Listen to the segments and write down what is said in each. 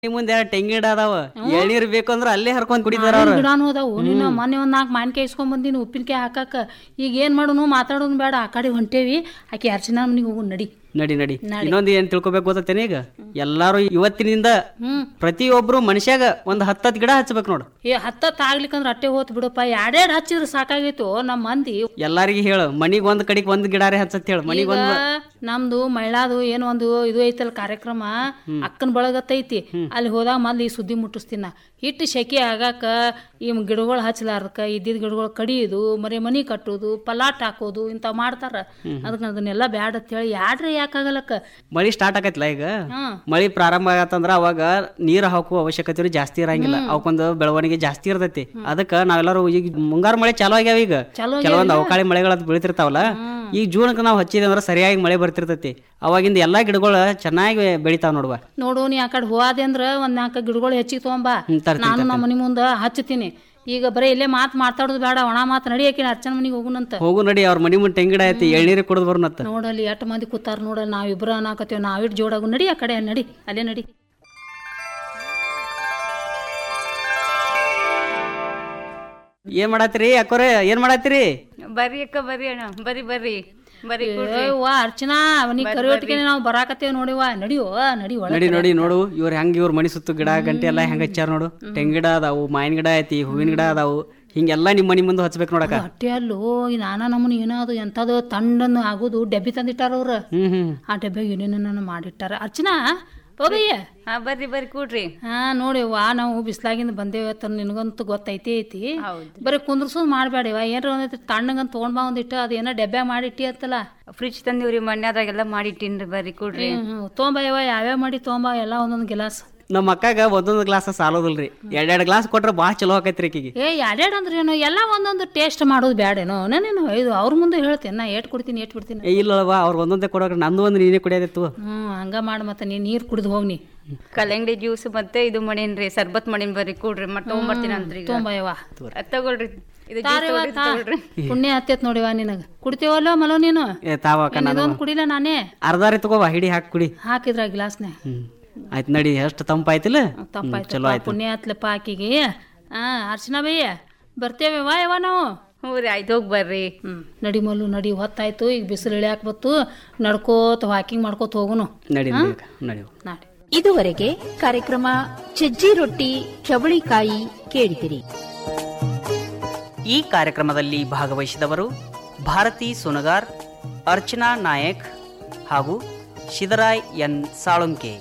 ನಿಮ್ ಮುಂದೆ ಎರಡು ತೆಂಗಿನ ಗಿಡ ಅದಾವ ಎಳ್ನೀರ್ ಬೇಕು ಅಂದ್ರ ಅಲ್ಲೇ ಹರ್ಕೊಂಡ್ ಕುಡಿತಾರ ಅವ್ರ ಗಿಡಾನು ಅದಾವು ನೀನು ಮೊನ್ನೆ ಒಂದ್ ನಾಲ್ಕು ಮಾನ್ಕಾಯಿ ಇಸ್ಕೊಂಡ್ ಬಂದಿನಿ ಉಪ್ಪಿನಕಾಯಿ ಹಾಕಾಕ ಈಗ ಏನ್ ಮಾಡೋನು ಮಾತಾಡೋನು ಬೇಡ ಆ ಕಡೆ ಹೊಂಟೇವಿ ಆಕೆ ಅರ್ಚನಾ ಮನಿಗೆ ಹೋಗು ನಡಿ ನಡಿ ನಡಿ ಇನ್ನೊಂದ್ ಏನ್ ತಿಳ್ಕೊಬೇಕು ಗೊತ್ತೇನೆ ಈಗ ಎಲ್ಲಾರು ಇವತ್ತಿನಿಂದ ಹ್ಮ್ ಪ್ರತಿಯೊಬ್ರು ಮನುಷ್ಯಾಗ ಒಂದ್ ಹತ್ತತ್ ಗಿಡ ಹಚ್ಬೇಕು ನೋಡು ಏ ಹತ್ತತ್ತು ಆಗ್ಲಿಕ್ಕಂದ್ರ ಅಟ್ಟೆ ಹೋತ್ ಬಿಡಪ್ಪ ಎರಡೆರಡು ಹಚ್ಚಿದ್ರೆ ಸಾಕಾಗೈತು ನಮ್ಮ ಮಂದಿ ಎಲ್ಲಾರಿಗೂ ಹೇಳು ಮನಿಗ್ ಒಂದ್ ಕಡೆಗ್ ಒಂದ್ ಗಿಡಾರೆ ಹಚ್ಚತ್ ಹೇಳು ಮನಿಗ್ ಈಗ ಒಂದ್ ನಮ್ದು ಮಹಿಳಾದು ಏನೋ ಒಂದು ಇದು ಐತಲ್ಲ ಕಾರ್ಯಕ್ರಮ ಅಕ್ಕನ ಬಳಗತ್ತೈತಿ ಅಲ್ಲಿ ಹೋದಾಗ ಮೊದ್ಲು ಈ ಸುದ್ದಿ ಮುಟ್ಟಿಸ್ತೀನ ಹಿಟ್ಟು ಶೆಕೆ ಆಗಾಕ ಈ ಗಿಡಗಳು ಹಚ್ಚಲಾರ್ದಕ್ಕ ಇದ್ದಿದ್ ಗಿಡಗಳು ಕಡಿಯೋದು ಮರೆ ಮನಿ ಕಟ್ಟೋದು ಪಲಾಟ್ ಹಾಕೋದು ಇಂಥವ್ ಮಾಡ್ತಾರ ಅದಕ್ಕೆ ಅದನ್ನೆಲ್ಲ ಬ್ಯಾಡ ಅಂತ ಹೇಳಿ ಯಾಡ್ರಿ ಯಾಕಾಗಲಕ್ಕ ಮಳಿ ಸ್ಟಾರ್ಟ್ ಆಗೈತ್ಲ ಈಗ ಹ್ಮ್ ಮಳಿ ಪ್ರಾರಂಭ ಆಗತ್ತಂದ್ರ ಅವಾಗ ನೀರ್ ಹಾಕುವ ಅವಶ್ಯಕತೆ ಜಾಸ್ತಿ ಇರಂಗಿಲ್ಲ ಅವಕ್ಕೊಂದು ಬೆಳವಣಿಗೆ ಜಾಸ್ತಿ ಇರ್ತೈತಿ ಅದಕ್ಕ ನಾವೆಲ್ಲರೂ ಈಗ ಮುಂಗಾರು ಮಳೆ ಚಾಲೂ ಆಗ್ಯಾವ ಈಗ ಚಲೋ ಕೆಲವೊಂದು ಅವಕಾಳಿ ಮಳೆಗಳದ್ ಬೀಳ್ತಿರ್ತಾವಲ್ಲ ಈಗ ಜೂನ್ಕ್ ನಾವು ಹಚ್ಚಿದೆ ಅಂದ್ರೆ ಸರಿಯಾಗಿ ಮಳೆ ಬರ್ತಿರ್ತೈತಿ ಅವಾಗಿಂದ ಎಲ್ಲಾ ಗಿಡಗಳು ಚೆನ್ನಾಗಿ ಬೆಳಿತಾವ ನೋಡುವ ನೋಡು ನೀ ಆ ಕಡೆ ಹೋದೆ ಅಂದ್ರ ಒಂದ್ ನಾಲ್ಕು ಗಿಡಗಳು ಹೆಚ್ಚಿಗೆ ತಗೊಂಬಾ ಹ್ಮ್, ತರ್ತೀನಿ, ನಾನು ನಮ್ಮ ಮನಿ ಮುಂದ ಹಚ್ಚತೀನಿ ಈಗ ಬರೀ ಇಲ್ಲೇ ಮಾತ್ ಮಾತಾಡೋದು ಬೇಡ ಒಣ ಮಾತು ನಡಿ ಆಕಿನ ಅರ್ಚನ ಮನಿಗೆ ಹೋಗುನಂತ ಹೋಗು ನಡಿ ಅವ್ರ ಮನಿ ಮುಂದೆ ತೆಂಗಿಡ ಐತಿ ಎಳ್ನೀರು ಕುಡಿದ್ ಬರ್ನತ್ತ ನೋಡಲ್ಲಿ ಎಷ್ಟು ಮಂದಿ ಕೂತಾರ ನೋಡಲ್ಲಿ ನಾವಿಬ್ರು ಅನ್ನಕತ್ತೇವ್ ನಾವಿಟ್ ಜೋಡಾಗು ನಡಿ ಆ ಕಡೆ ನಡಿ ಅಲ್ಲೇ ನಡಿ ಏನ್ ಮಾಡತ್ತೀರಿ ಅಕ್ಕೋರೆ ಏನ್ ಮಾಡತ್ತೀರಿ ಬರ್ರಿ ಅಕ್ಕ ಬರ್ರಿ ಅಣ್ಣ ಬರ್ರಿ ಬರ್ರಿ ಬರ್ರಿ ವಾ ಅರ್ಚನಾ ಅವನಿಗೆ ಕರಿಯೊಟ್ಟಿಗೆ ನಾವು ಬರಾಕತ್ತೇವ್ ನೋಡಿವಾ ನಡಿಯೋ ನಡಿ ಒಳಗೆ ನಡಿ ನೋಡಿ ನೋಡು ಇವ್ರ ಹೆಂಗ್ ಇವ್ರ ಮನಿ ಸುತ್ತು ಗಿಡ ಗಂಟೆ ಎಲ್ಲಾ ಹೆಂಗ್ ಹಚ್ಚಾರ ನೋಡು ತೆಂಗಿನ ಗಿಡ ಅದಾವು ಮಾವಿನ ಗಿಡ ಐತಿ ಹೂವಿನ ಗಿಡ ಅದಾವು ಹಿಂಗೆಲ್ಲಾ ನಿಮ್ ಮನಿ ಮುಂದೆ ಹಚ್ಬೇಕು ನೋಡಕ ಹೊಟ್ಟೆ ಅಲ್ಲೋ ಈ ನಾನಾ ನಮ್ಮನ ಏನದು ಎಂಥದ್ದು ತಂಡನ್ನು ಆಗೋದು ಡಬ್ಬಿ ತಂದಿಟ್ಟಾರ ಅವ್ರ ಹ್ಮ್ ಹ್ಮ್ ಆ ಡಬ್ಬಿಗೆ ಏನೇನ ಮಾಡಿಟ್ಟಾರ ಅರ್ಚನಾ ಹೋಗಯ್ಯ ಹಾ ಬರ್ರಿ ಬರ್ರಿ ಕೂಡ್ರಿ ಹಾ ನೋಡಿ ವಾ ನಾವು ಬಿಸ್ಲಾಗಿಂದ ಬಂದೇವ ಅಂತ ನಿನಗಂತೂ ಗೊತ್ತೈತಿ ಐತಿ ಹೌದು ಬರೀ ಕುಂದ್ರಸೋದು ಮಾಡಬೇಡಿವ ಏನ್ರ ಒಂದೈತಿ ತಣ್ಣಗಂತ ತೊಗೊಂಡ್ ಬಾ ಒಂದಿಟ್ಟು ಅದೇನೋ ಡಬ್ಬೆ ಮಾಡಿಟ್ಟಿ ಅಂತಲ್ಲ ಫ್ರಿಜ್ ತಂದಿವ್ರಿ ಮಣ್ಯಾದಾಗೆಲ್ಲ ಮಾಡಿಟ್ಟಿನ್ರಿ ಬರ್ರಿ ಕೂಡ್ರಿ ಹ್ಮ್ ಹ್ಮ್ ತೊಗೊಂಬ ಯವ್ವ ಯಾವ್ಯಾವ ಮಾಡಿ ತೊಗೊಂಬ ಎಲ್ಲ ಒಂದೊಂದು ಗಿಲಾಸ್ ನಮ್ಮ ಅಕ್ಕಾಗ ಒಂದೊಂದು ಗ್ಲಾಸ್ ಸಾಲೋದಿಲ್ರಿ ಎರಡೆರಡು ಗ್ಲಾಸ್ ಕೊಟ್ರೆ ಭಾಳ ಚಲೋ ಆಕೈತ್ರಿ ಆಕಿಗೆ ಏ ಎರಡೆರಡು ಅಂದ್ರೆ ಏನು ಎಲ್ಲ ಒಂದೊಂದು ಟೇಸ್ಟ್ ಮಾಡೋದು ಬ್ಯಾಡೇನೋ ನಾನೇನು ಇದು ಅವ್ರ ಮುಂದೆ ಹೇಳ್ತೇನೆ ನಾ ಏಟ್ ಕೊಡ್ತೀನಿ ಏಟ್ ಬಿಡ್ತೀನಿ ಏ ಇಲ್ಲವ ಅವ್ರ ಒಂದೊಂದೇ ಕೊಡೋಕೆ ನಂದು ಒಂದು ನೀನೇ ಕುಡಿಯೋದಿತ್ತು ಹ್ಮ್ ಹಂಗ ಮಾಡಿ ಮತ್ತೆ ನೀ ನೀರು ಕುಡಿದು ಹೋಗ್ನಿ ಕಲ್ಲಂಗಡಿ ಜ್ಯೂಸ್ ಮತ್ತೆ ಇದು ಮಾಡೇನ್ರಿ ಸರ್ಬತ್ ಮಾಡೀನ್ ಬರ್ರಿ ಕೂಡ್ರಿ ಮತ್ತೆ ತೊಗೊಂಬರ್ತೀನಿ ಅಂತ್ರಿ ಈಗ ತೊಗೊಂಬ ಯವ್ವ ಅದ್ ತಗೊಳ್ರಿ ಇದು ಜ್ಯೂಸ್ ತಾರೇವ ತಗೊಳ್ರಿ, ತಾ ತಗೊಳ್ರಿ ಪುಣ್ಯ ಹತ್ತೈತ್ ನೋಡಿವ ನಿನಗ ಕುಡಿತೇವಲ್ಲೋ ಮಲೋ ನೀನು ಏ ತಾವ ಅಕ್ಕ ನಾನು ಇದೊಂದು ಕುಡಿಲ ನಾನೇ ಅರ್ಧಾರಿ ತಗೋವ ಹಿಡಿ ಹಾಕಿ ಕುಡಿ ಹಾಕಿದ್ರ ಗ್ಲಾಸ್ನೇ ಹ್ಮ್ ಆಯ್ತು ನಡಿ ಎಷ್ಟು ತಂಪಾಯ್ತಿಲ್ಲ ತಪ್ಪಾಯ್ತು ಪುಣ್ಯ ಹತ್ಲಪ್ಪ ಆಕಿಗೆ ಹಾ ಅರ್ಚನಾ ಬಯ್ಯ ಬರ್ತೇವೆ ವಾ ಯವ್ವ ನಾವು ಹ್ಞೂ ರೀ ಆಯ್ತು ಹೋಗಿ ಬರ್ರಿ ಹ್ಮ್ ನಡಿ ಮಲ್ಲು ನಡಿ ಹೊತ್ತಾಯ್ತು ಈಗ ಬಿಸಿಲು ಇಳಿಯಾಕ ಬತ್ತು ನಡ್ಕೋತ ವಾಕಿಂಗ್ ಮಾಡ್ಕೋತ ಹೋಗುನು ನಡಿ ನಡಿ ಅಕ್ಕ, ನಡಿ ನಾಡಿ ಇದುವರೆಗೆ ಕಾರ್ಯಕ್ರಮ ಸಜ್ಜಿ ರೊಟ್ಟಿ ಚವಳಿಕಾಯಿ ಕೇಳಿದಿರಿ ಈ ಕಾರ್ಯಕ್ರಮದಲ್ಲಿ ಭಾಗವಹಿಸಿದವರು ಭಾರತಿ ಸುನಗಾರ್ ಅರ್ಚನಾ ನಾಯಕ್ ಹಾಗೂ ಶಿದರಾಯ್ ಎನ್ ಸಾಳುಂಕೆ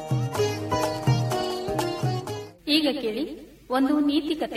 ಈಗ ಕೇಳಿ ಒಂದು ನೀತಿ ಕತೆ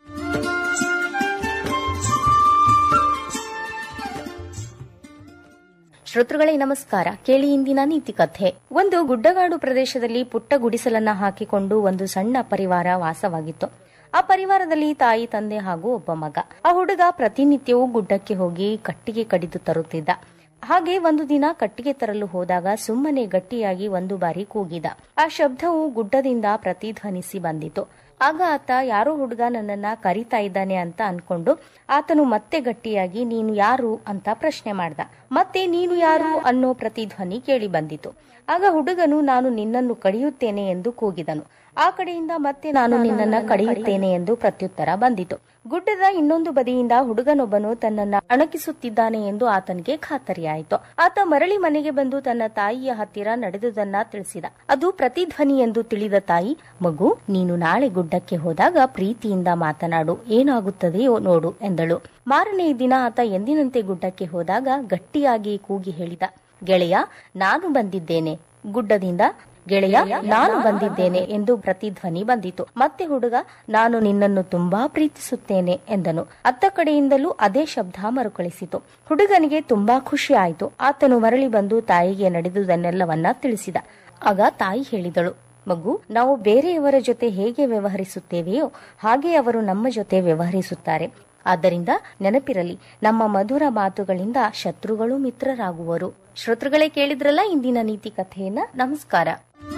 ಶ್ರೋತೃಗಳೇ ನಮಸ್ಕಾರ ಕೇಳಿ ಇಂದಿನ ನೀತಿ ಕಥೆ ಒಂದು ಗುಡ್ಡಗಾಡು ಪ್ರದೇಶದಲ್ಲಿ ಪುಟ್ಟ ಗುಡಿಸಲನ್ನ ಹಾಕಿಕೊಂಡು ಒಂದು ಸಣ್ಣ ಪರಿವಾರ ವಾಸವಾಗಿತ್ತು ಆ ಪರಿವಾರದಲ್ಲಿ ತಾಯಿ ತಂದೆ ಹಾಗೂ ಒಬ್ಬ ಮಗ ಆ ಹುಡುಗ ಪ್ರತಿನಿತ್ಯವೂ ಗುಡ್ಡಕ್ಕೆ ಹೋಗಿ ಕಟ್ಟಿಗೆ ಕಡಿದು ತರುತ್ತಿದ್ದ ಹಾಗೆ ಒಂದು ದಿನ ಕಟ್ಟಿಗೆ ತರಲು ಹೋದಾಗ ಸುಮ್ಮನೆ ಗಟ್ಟಿಯಾಗಿ ಒಂದು ಬಾರಿ ಕೂಗಿದ ಆ ಶಬ್ದವು ಗುಡ್ಡದಿಂದ ಪ್ರತಿಧ್ವನಿಸಿ ಬಂದಿತು ಆಗ ಆತ ಯಾರೋ ಹುಡುಗ ನನ್ನನ್ನ ಕರಿತಾ ಇದ್ದಾನೆ ಅಂತ ಅನ್ಕೊಂಡು ಆತನು ಮತ್ತೆ ಗಟ್ಟಿಯಾಗಿ ನೀನು ಯಾರು ಅಂತ ಪ್ರಶ್ನೆ ಮಾಡ್ದ ಮತ್ತೆ ನೀನು ಯಾರು ಅನ್ನೋ ಪ್ರತಿಧ್ವನಿ ಕೇಳಿ ಬಂದಿತು ಆಗ ಹುಡುಗನು ನಾನು ನಿನ್ನನ್ನು ಕಡಿಯುತ್ತೇನೆ ಎಂದು ಕೂಗಿದನು ಆ ಕಡೆಯಿಂದ ಮತ್ತೆ ನಾನು ನಿನ್ನನ್ನ ಕಡಿಯುತ್ತೇನೆ ಎಂದು ಪ್ರತ್ಯುತ್ತರ ಬಂದಿತು ಗುಡ್ಡದ ಇನ್ನೊಂದು ಬದಿಯಿಂದ ಹುಡುಗನೊಬ್ಬನು ತನ್ನನ್ನ ಅಣಕಿಸುತ್ತಿದ್ದಾನೆ ಎಂದು ಆತನಿಗೆ ಖಾತರಿಯಾಯಿತು ಆತ ಮರಳಿ ಮನೆಗೆ ಬಂದು ತನ್ನ ತಾಯಿಯ ಹತ್ತಿರ ನಡೆದುದನ್ನ ತಿಳಿಸಿದ ಅದು ಪ್ರತಿಧ್ವನಿ ಎಂದು ತಿಳಿದ ತಾಯಿ ಮಗು ನೀನು ನಾಳೆ ಗುಡ್ಡಕ್ಕೆ ಹೋದಾಗ ಪ್ರೀತಿಯಿಂದ ಮಾತನಾಡು ಏನಾಗುತ್ತದೆಯೋ ನೋಡು ಎಂದಳು ಮಾರನೇ ದಿನ ಆತ ಎಂದಿನಂತೆ ಗುಡ್ಡಕ್ಕೆ ಹೋದಾಗ ಗಟ್ಟಿಯಾಗಿ ಕೂಗಿ ಹೇಳಿದ ಗೆಳೆಯ ನಾನು ಬಂದಿದ್ದೇನೆ ಗುಡ್ಡದಿಂದ ಗೆಳೆಯ ನಾನು ಬಂದಿದ್ದೇನೆ ಎಂದು ಪ್ರತಿಧ್ವನಿ ಬಂದಿತು ಮತ್ತೆ ಹುಡುಗ ನಾನು ನಿನ್ನನ್ನು ತುಂಬಾ ಪ್ರೀತಿಸುತ್ತೇನೆ ಎಂದನು ಅತ್ತ ಕಡೆಯಿಂದಲೂ ಅದೇ ಶಬ್ದ ಮರುಕಳಿಸಿತು ಹುಡುಗನಿಗೆ ತುಂಬಾ ಖುಷಿ ಆಯಿತು ಆತನು ಮರಳಿ ಬಂದು ತಾಯಿಗೆ ನಡೆದುದನ್ನೆಲ್ಲವನ್ನ ತಿಳಿಸಿದ ಆಗ ತಾಯಿ ಹೇಳಿದಳು ಮಗು ನಾವು ಬೇರೆಯವರ ಜೊತೆ ಹೇಗೆ ವ್ಯವಹರಿಸುತ್ತೇವೆಯೋ ಹಾಗೆ ಅವರು ನಮ್ಮ ಜೊತೆ ವ್ಯವಹರಿಸುತ್ತಾರೆ ಆದ್ದರಿಂದ ನೆನಪಿರಲಿ ನಮ್ಮ ಮಧುರ ಮಾತುಗಳಿಂದ ಶತ್ರುಗಳು ಮಿತ್ರರಾಗುವರು ಶ್ರೋತೃಗಳೇ ಕೇಳಿದ್ರಲ್ಲ ಇಂದಿನ ನೀತಿ ಕಥೆಯನ್ನ ನಮಸ್ಕಾರ